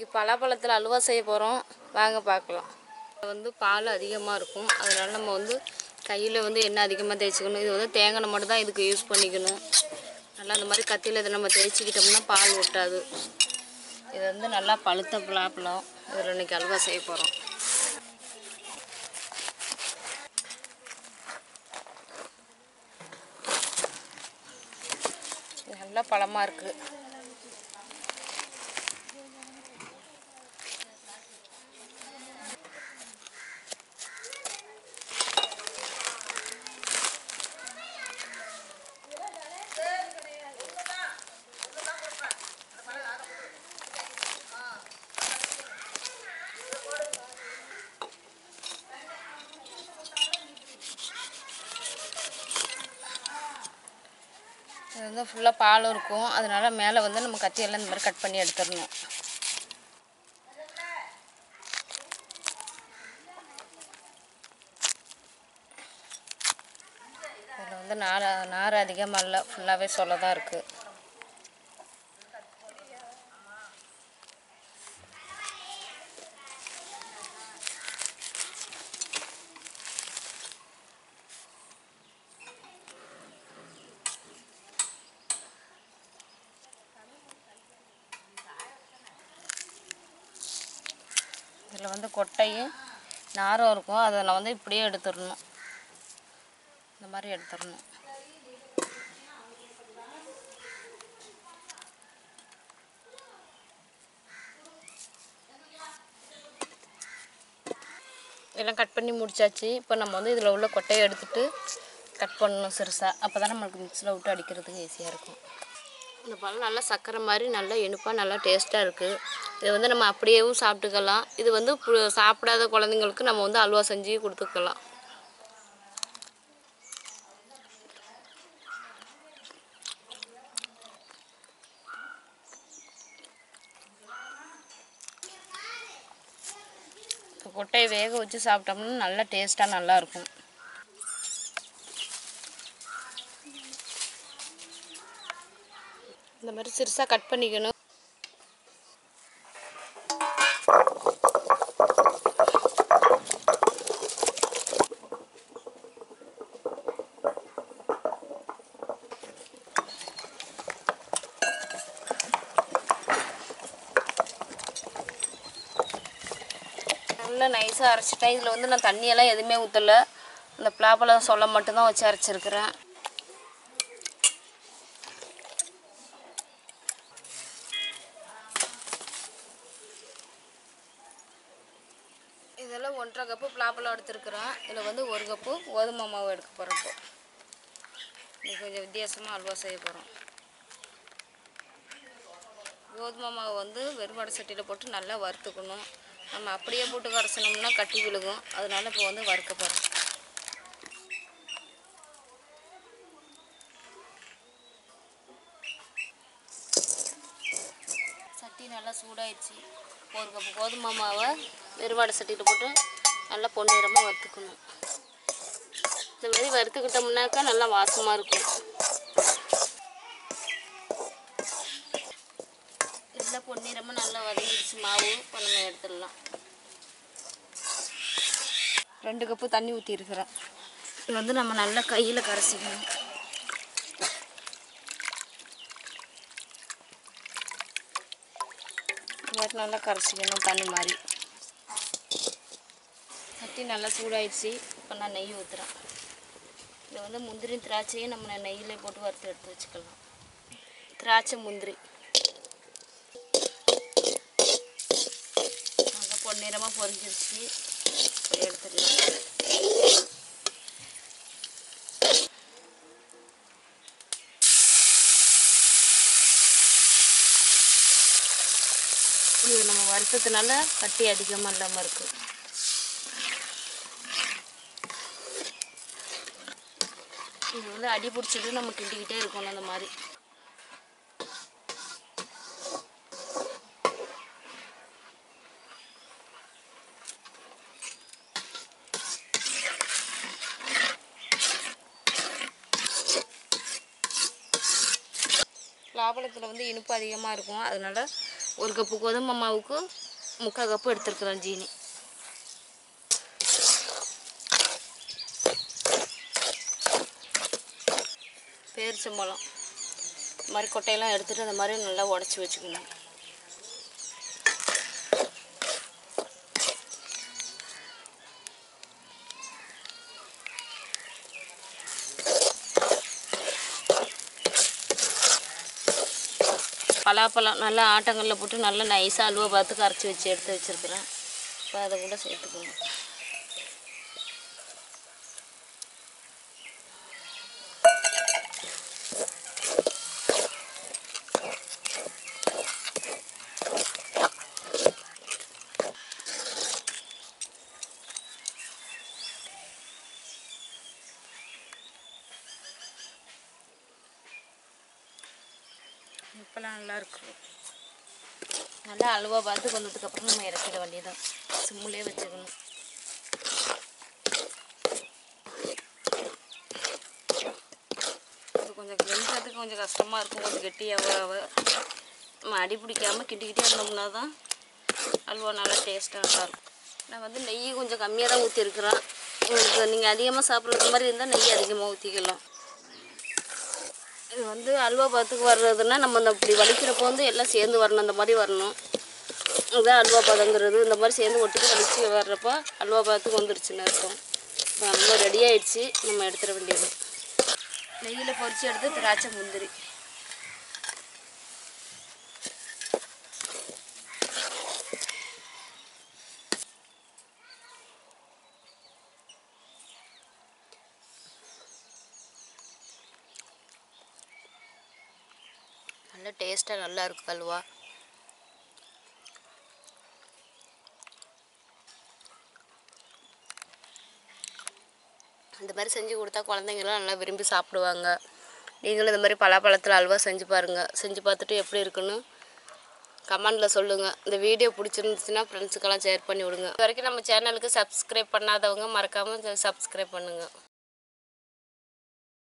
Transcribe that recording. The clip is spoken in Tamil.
பலாப்பழத்தில் அல்வா செய்ய போகிறோம் வாங்க பார்க்கலாம் இது வந்து பால் அதிகமாக இருக்கும் அதனால நம்ம வந்து கையில் வந்து எண்ணெய் அதிகமாக தேய்ச்சிக்கணும் இது வந்து தேங்காய் எண்ணெய் மட்டும் தான் இதுக்கு யூஸ் பண்ணிக்கணும் நல்லா அந்த மாதிரி கத்தியில் இதை நம்ம தேய்ச்சிக்கிட்டோம்னா பால் ஒட்டாது இது வந்து நல்லா பழுத்த பலாப்பழம் இதில் இன்னைக்கு அல்வா செய்ய போகிறோம் நல்லா பழமாக இருக்குது இது வந்து ஃபுல்லாக பாலும் இருக்கும் அதனால மேலே வந்து நம்ம கத்தியெல்லாம் இந்த மாதிரி கட் பண்ணி எடுத்துடணும் இதில் வந்து நார் நார் அதிகமாக இல்லை ஃபுல்லாகவே சொல்ல தான் இருக்குது இதில் வந்து கொட்டையும் நாரும் இருக்கும் அதை நான் வந்து இப்படியே எடுத்துடணும் இந்த மாதிரி எடுத்துடணும் எல்லாம் கட் பண்ணி முடிச்சாச்சு இப்போ நம்ம வந்து இதில் உள்ள கொட்டையை எடுத்துட்டு கட் பண்ணணும் சிறுசாக அப்போ தான் நம்மளுக்கு மிக்ஸில் விட்டு அடிக்கிறதுக்கு ஈஸியாக இருக்கும் இந்த பழம் நல்லா சக்கரை மாதிரி நல்லா இனிப்பாக நல்லா டேஸ்ட்டாக இருக்குது இது வந்து நம்ம அப்படியேவும் சாப்பிட்டுக்கலாம் இது வந்து பு- சாப்பிடாத குழந்தைங்களுக்கு நம்ம வந்து அல்வா செஞ்சு கொடுத்துக்கலாம் இப்போ கொட்டையை வேக வச்சு சாப்பிட்டோம்னா நல்லா டேஸ்ட்டாக நல்லா இருக்கும் இந்த மாதிரி சிறுசாக கட் பண்ணிக்கணும் நல்லா நைஸாக அரைச்சிட்டேன் இதில் வந்து நான் தண்ணியெல்லாம் எதுவுமே ஊற்றலை இந்த பிளாப்பழம் சொல்ல மட்டும்தான் வச்சு அரைச்சிருக்கிறேன் இதெல்லாம் ஒன்றரை கப்பு பிளாப்பழம் எடுத்துருக்குறேன் இதில் வந்து ஒரு கப்பு கோதுமை மாவு எடுக்க போகிறப்போ இது கொஞ்சம் வித்தியாசமாக அல்வா செய்ய போகிறோம் கோதுமை மாவு வந்து வெறுமடை சட்டியில் போட்டு நல்லா வறுத்துக்கணும் நம்ம அப்படியே போட்டு கரைசனோம்னா கட்டி விழுகும் அதனால இப்போ வந்து வறுக்க போகிறோம் சட்டி நல்லா சூடாயிடுச்சு ஒரு கப்பு கோதுமை மாவை வெறுவாடை சட்டியில் போட்டு நல்லா பொன்னிறமாக வறுத்துக்கணும் இந்த மாதிரி வறுத்துக்கிட்டோம்னாக்கா நல்லா வாசமாக இருக்கும் இதில் பொன்னிறமாக நல்லா வதங்கிடுச்சு மாவு இப்போ நம்ம எடுத்துடலாம் ரெண்டு கப்பு தண்ணி ஊற்றிருக்கிறேன் இது வந்து நம்ம நல்லா கையில் கரைச்சிக்கணும் இந்த மாதிரி நல்லா கரைச்சிக்கணும் தண்ணி மாதிரி சட்டி நல்லா சூடாயிடுச்சு இப்போ நான் நெய் ஊற்றுறேன் இதை வந்து முந்திரி திராட்சையும் நம்ம நெய்யில் போட்டு வறுத்து எடுத்து வச்சுக்கலாம் திராட்சை முந்திரி நல்லா பொன்னிறமாக பொரிஞ்சிருச்சு இப்போ எடுத்துடலாம் இது நம்ம வறுத்ததுனால கட்டி அதிகமாக இல்லாமல் இருக்குது இது வந்து அடி பிடிச்சிட்டு நம்ம கிண்டிக்கிட்டே இருக்கணும் அந்த மாதிரி லாபலத்தில் வந்து இனிப்பு அதிகமாக இருக்கும் அதனால ஒரு கப்பு கோதுமை மாவுக்கு முக்கால் கப்பு எடுத்துருக்குறேன் ஜீனி பேரிச்சம்பழம் இந்த மாதிரி கொட்டையெல்லாம் எடுத்துகிட்டு அந்த மாதிரி நல்லா உடச்சி வச்சுக்கணும் பலாப்பழம் நல்லா ஆட்டங்கல்ல போட்டு நல்லா நைஸாக அல்வா பார்த்து கரைச்சி வச்சு எடுத்து வச்சுருக்குறேன் இப்போ அதை கூட சேர்த்துக்கணும் இப்போலாம் நல்லா இருக்கும் நல்லா அல்வா பார்த்து கொண்டதுக்கப்புறம் நம்ம இறக்கிட வேண்டியதான் சிம்முலே வச்சுக்கணும் இது கொஞ்சம் கிண்டுறதுக்கு கொஞ்சம் கஷ்டமாக இருக்கும் கொஞ்சம் கெட்டியாக நம்ம அடி பிடிக்காமல் கிட்டிக்கிட்டே இருந்தோம்னா தான் அல்வா நல்லா டேஸ்ட்டாக நல்லாயிருக்கும் நான் வந்து நெய் கொஞ்சம் கம்மியாக தான் ஊற்றிருக்கிறேன் உங்களுக்கு நீங்கள் அதிகமாக சாப்பிட்ற மாதிரி இருந்தால் நெய் அதிகமாக ஊற்றிக்கலாம் இது வந்து அல்வா பதத்துக்கு வர்றதுன்னா நம்ம இந்த இப்படி வலிக்கிறப்போ வந்து எல்லாம் சேர்ந்து வரணும் அந்த மாதிரி வரணும் இதுதான் அல்வா பதங்கிறது இந்த மாதிரி சேர்ந்து ஒட்டுக்கு வலிச்சு வர்றப்போ அல்வா பதத்துக்கு வந்துடுச்சுன்னு அர்த்தம் இப்போ அல்வா ரெடி ஆயிடுச்சு நம்ம எடுத்துட வேண்டியது நெய்யில் பொரிச்சு எடுத்து திராட்சை முந்திரி நல்ல டேஸ்ட்டாக நல்லா இருக்கு அல்வா இந்த மாதிரி செஞ்சு கொடுத்தா குழந்தைங்களாம் நல்லா விரும்பி சாப்பிடுவாங்க நீங்களும் இந்த மாதிரி பலாப்பழத்தில் அல்வா செஞ்சு பாருங்கள் செஞ்சு பார்த்துட்டு எப்படி இருக்குன்னு கமெண்டில் சொல்லுங்கள் இந்த வீடியோ பிடிச்சிருந்துச்சுன்னா ஃப்ரெண்ட்ஸுக்கெல்லாம் ஷேர் பண்ணி விடுங்க இது வரைக்கும் நம்ம சேனலுக்கு சப்ஸ்கிரைப் பண்ணாதவங்க மறக்காமல் சப்ஸ்கிரைப் பண்ணுங்கள்